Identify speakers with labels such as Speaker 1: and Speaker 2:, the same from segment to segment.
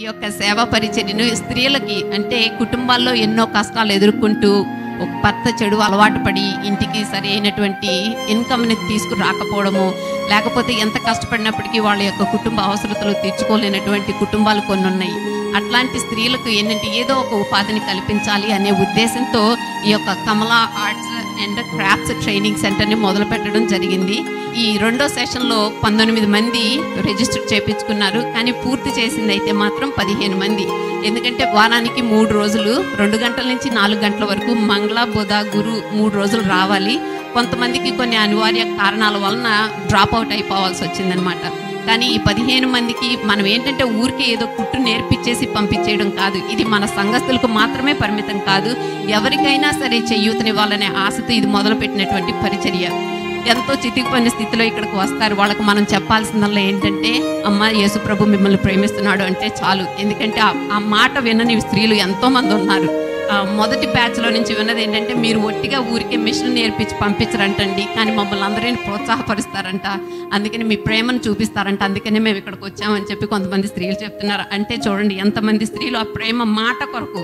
Speaker 1: యొక్క సేవా పరిచర్యను స్త్రీలకి అంటే కుటుంబాల్లో ఎన్నో కష్టాలు ఎదుర్కొంటూ ఒక భర్త చెడు అలవాటు పడి ఇంటికి సరైనటువంటి ఇన్కమ్ని తీసుకురాకపోవడము లేకపోతే ఎంత కష్టపడినప్పటికీ వాళ్ళ యొక్క కుటుంబ అవసరతలు తీర్చుకోలేనటువంటి కుటుంబాలు కొన్ని ఉన్నాయి అట్లాంటి స్త్రీలకు ఏంటంటే ఏదో ఒక ఉపాధిని కల్పించాలి అనే ఉద్దేశంతో ఈ యొక్క Kamala arts and crafts training సెంటర్ని మొదలు పెట్టడం జరిగింది ఈ రెండో సెషన్లో పంతొమ్మిది మంది రిజిస్టర్ చేపించుకున్నారు కానీ పూర్తి చేసింది అయితే మాత్రం పదిహేను మంది ఎందుకంటే వారానికి మూడు రోజులు రెండు గంటల నుంచి నాలుగు గంటల వరకు మంగళ బుధ గురు మూడు రోజులు రావాలి కొంతమందికి కొన్ని అనివార్య కారణాల వలన డ్రాప్ అవుట్ అయిపోవాల్సి వచ్చిందనమాట కానీ ఈ పదిహేను మందికి మనం ఏంటంటే ఊరికే ఏదో కుట్టు నేర్పించేసి పంపించేయడం కాదు ఇది మన సంఘస్థులకు మాత్రమే పరిమితం కాదు ఎవరికైనా సరే చెయ్యూతనివ్వాలనే ఆశతో ఇది మొదలుపెట్టినటువంటి పరిచర్య ఎంతో చితికిపోయిన స్థితిలో ఇక్కడికి వస్తారు వాళ్ళకి మనం చెప్పాల్సిందల్లా ఏంటంటే అమ్మ యేసుప్రభు మిమ్మల్ని ప్రేమిస్తున్నాడు అంటే చాలు ఎందుకంటే ఆ- ఆ మాట వినని స్త్రీలు ఎంతో మంది ఉన్నారు ఆ, మొదటి బ్యాచ్లో నుంచి విన్నది ఏంటంటే మీరు ఒట్టిగా ఊరికే మిషన్ నేర్పించి పంపించరంటండి కానీ మమ్మల్ని అందరినీ ప్రోత్సాహపరుస్తారంట అందుకని మీ ప్రేమను చూపిస్తారంట అందుకనే మేము ఇక్కడికి వచ్చామని చెప్పి కొంతమంది స్త్రీలు చెప్తున్నారు అంటే చూడండి ఎంతమంది స్త్రీలు ఆ ప్రేమ మాట కొరకు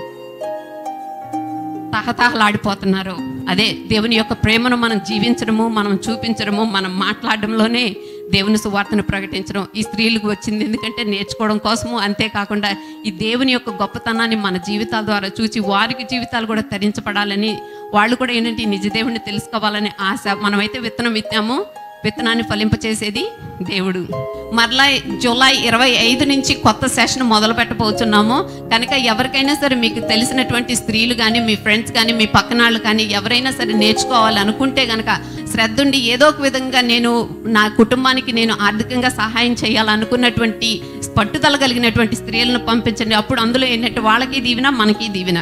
Speaker 1: తహతహలాడిపోతున్నారు అదే దేవుని యొక్క ప్రేమను మనం జీవించడము మనం చూపించడము మనం మాట్లాడడంలోనే దేవుని సువార్తను ప్రకటించడం ఈ స్త్రీలకు వచ్చింది ఎందుకంటే నేర్చుకోవడం కోసము అంతేకాకుండా ఈ దేవుని యొక్క గొప్పతనాన్ని మన జీవితాల ద్వారా చూసి వారికి జీవితాలు కూడా తరించబడాలని వాళ్ళు కూడా ఏంటంటే ఈ నిజ దేవుని తెలుసుకోవాలనే ఆశ మనమైతే విత్తనం విత్తాము విత్తనాన్ని ఫలింపచేసేది దేవుడు మరలా జూలై ఇరవై ఐదు నుంచి కొత్త సెషన్ మొదలు పెట్టబోతున్నాము కనుక ఎవరికైనా సరే మీకు తెలిసినటువంటి స్త్రీలు కానీ మీ ఫ్రెండ్స్ కానీ మీ పక్కన వాళ్ళు కానీ ఎవరైనా సరే నేర్చుకోవాలి అనుకుంటే కనుక శ్రద్ధ ఉండి ఏదో ఒక విధంగా నేను నా కుటుంబానికి నేను ఆర్థికంగా సహాయం చేయాలనుకున్నటువంటి పట్టుదల కలిగినటువంటి స్త్రీలను పంపించండి అప్పుడు అందులో ఏంటంటే వాళ్ళకి దీవెన మనకి దీవెన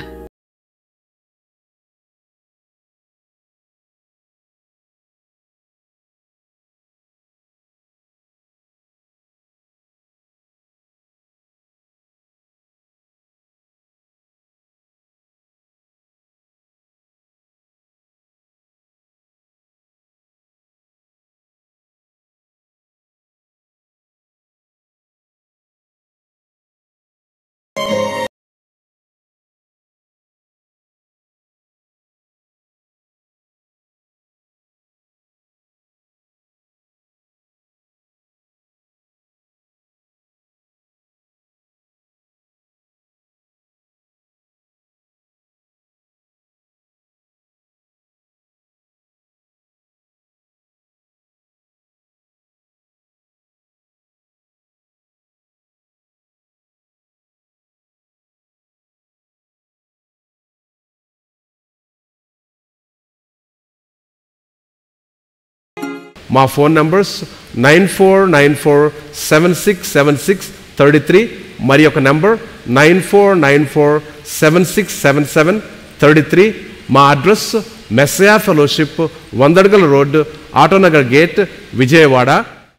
Speaker 2: మా phone numbers nine four nine four seven six seven six thirty three మరి ఒక number nine four nine four seven six seven seven thirty three మా అడ్రస్ మెస్సయా ఫెలోషిప్ వందడగల్ రోడ్ ఆటోనగర్ గేట్ విజయవాడ